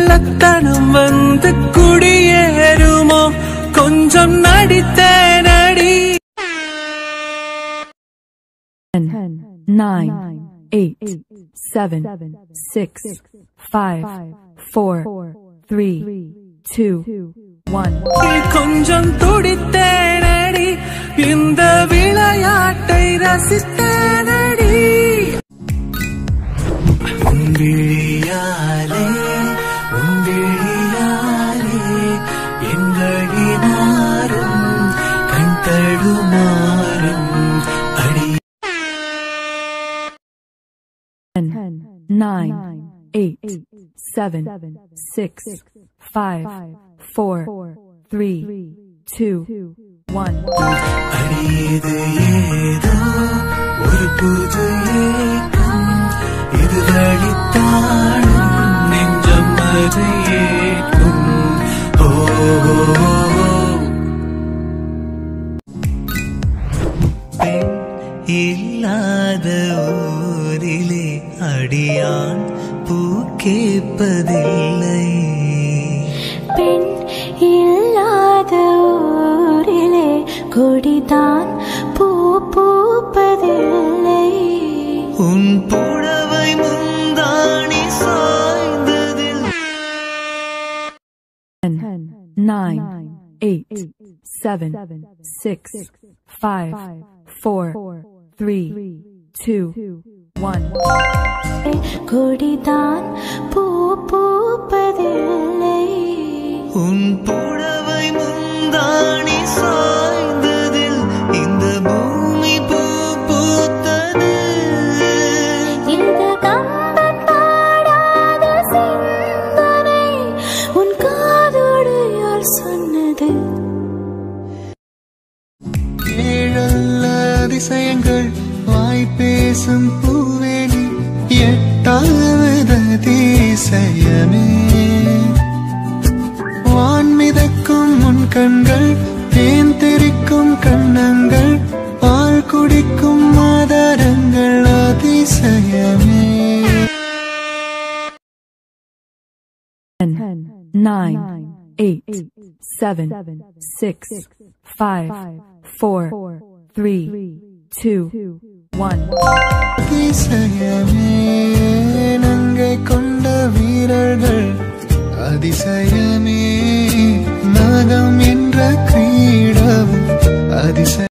கள்ளத்தனம் வந்து குடியேறுமோ கொஞ்சம் நடித்தேனடி Ten, nine, eight, seven, six, five, four, three, two, one. கொஞ்சம் துடித்தேனடி இந்த விளையாட்டை ரசித்தேனடி உன்விழியாலே உன்விழியாலே எங்களினாரும் கண் தடுமாறும் அடி Ten, nine, eight, seven, six, five, four, three, two, one. அடியது ஏதோ ஒரு புது ஏக்கம் இது வழித்தாழும் நெஞ்சம் அதை ஏற்கும் ஓ பெண் இல்லாத ஊரிலே அடியான் பூ கேட்பதில்லை பெண் இல்லாத ஊரிலே கொடிதான் பூ பூப்பதில்லை உன் புடவை முந்தாணி சாய்ந்ததில் Ten, nine, eight, seven, six, five, four, three, two, one. கொடிதான் பூ பூப்பதில்லை உன் புடவை முந்தாணி சாய்ந்ததில் இந்த பூமி பூ பூத்தது இது கம்பன் பாடாத சிந்தனை உன் காதோடு யார் சொன்னது ஏழல்ல அதிசயங்கள் வாய் பேசும் பூவேலி எட்டாவது அதிசயமே வான் மிதக்கும் உன் கண்கள் தேன் தெரிக்கும் கண்ணங்கள் பால் குடிக்கும் ஆதாரங்கள் அதிசயமே Ten, nine, eight, seven, six, five, four, three, two, one. அதிசயமே நங்கை கொண்ட வீரர்கள் அதிசயமே நாகம் என்ற கிரீடம் அதிசய